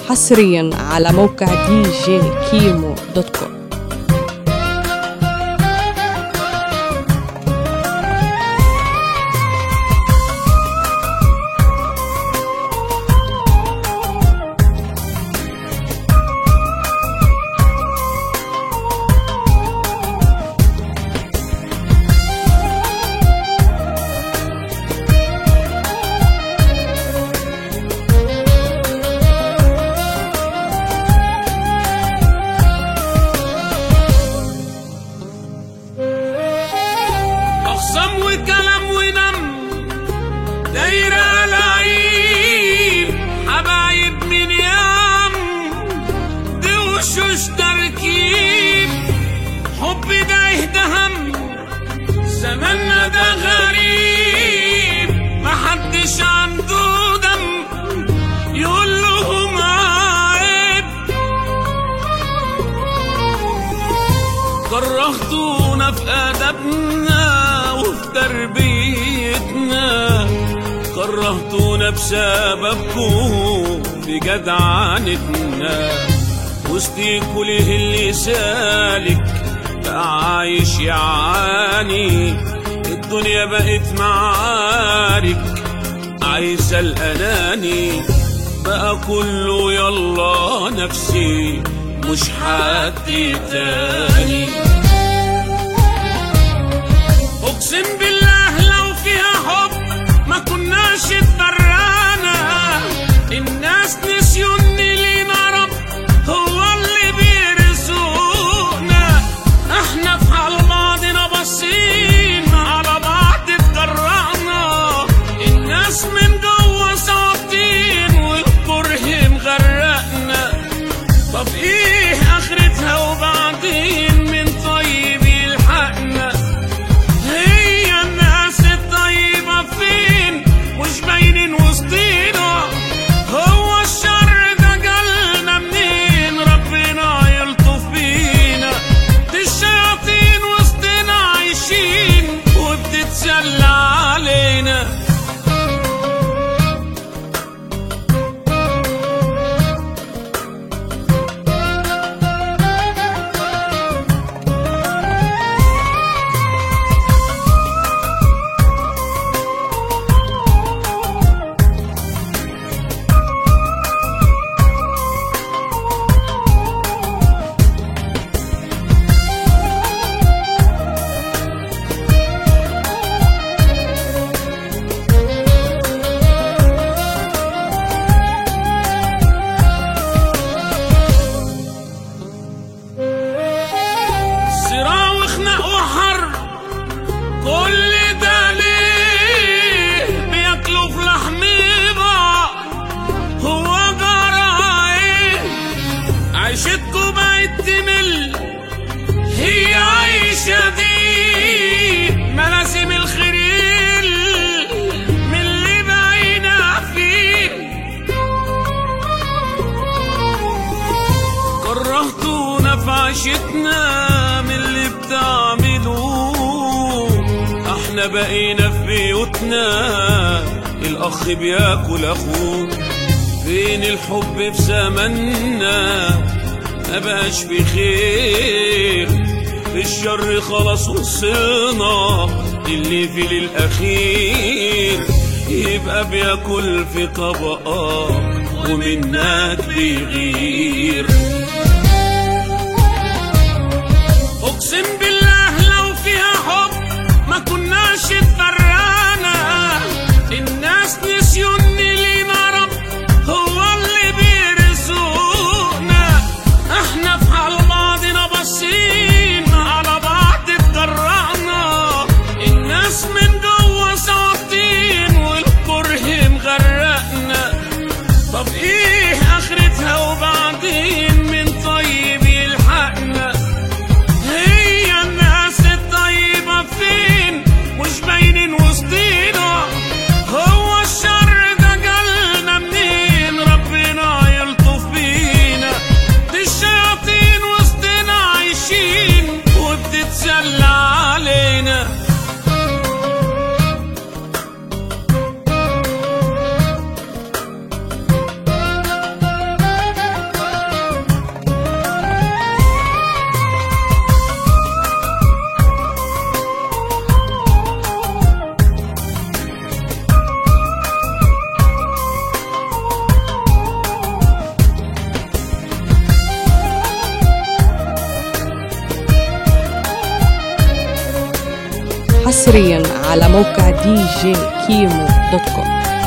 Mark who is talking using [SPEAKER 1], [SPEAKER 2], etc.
[SPEAKER 1] حصريا على موقع دي جي كيمو دوت كوم
[SPEAKER 2] أخصم وكلام ونم دايرة لعين حبايب من يام دي وشوش تركيب حب ده يهدى هم زماننا ده غريب محدش عنده دم يقول لهم عيب كرهتونا في أدبنا وفي تربيتنا كرهتونا بسببكم في جدعنتنا وسطيكوا ليه اللي سالك بقى عايش يعاني الدنيا بقت معارك عايزة الأناني بقى كله يلا نفسي مش حد تاني اقسم بالله لو فيها حب ما كناش اتبرانا الناس نسيوا ان لينا رب هو اللي بيرزقنا احنا في حال ماضينا باصين على بعض اتجرأنا الناس من جوه ساقطين والكره مغرقنا طب ايه اخرتها وبعدين من طيب يلحقنا هي الناس الطيبة فين مش باينين وسطينا هو الشر ده جالنا منين ربنا يلطف بينا دي الشياطين وسطنا عايشين وبتتسلى علينا صراع وخناق وحر كل ده ليه بياكلوا في لحم بعض هو جرى ايه عيشتكوا بقت تمل هي عيشة دي ملازم الخير من اللي بقينا فيه كرهتونا في عيشتنا من اللي بتعملوه احنا بقينا في بيوتنا الاخ بياكل اخوه فين الحب في زماننا ما بقاش بخير في الشر خلاص وصلنا اللي في للاخير يبقى بياكل في طبقه ومنك بيغير اقسم بالله لو فيها حب ما كناش اتبرانا الناس نسيوا ان لينا رب هو اللي بيرزقنا احنا في حال ماضينا باصين على بعض اتجرأنا الناس من جوه ساقطين والكره مغرقنا طب ايه اخرتها وبعدين من طيب يلحقنا هي الناس الطيبة فين مش باينين
[SPEAKER 1] حصريا على موقع دي جي كيمو دوت كوم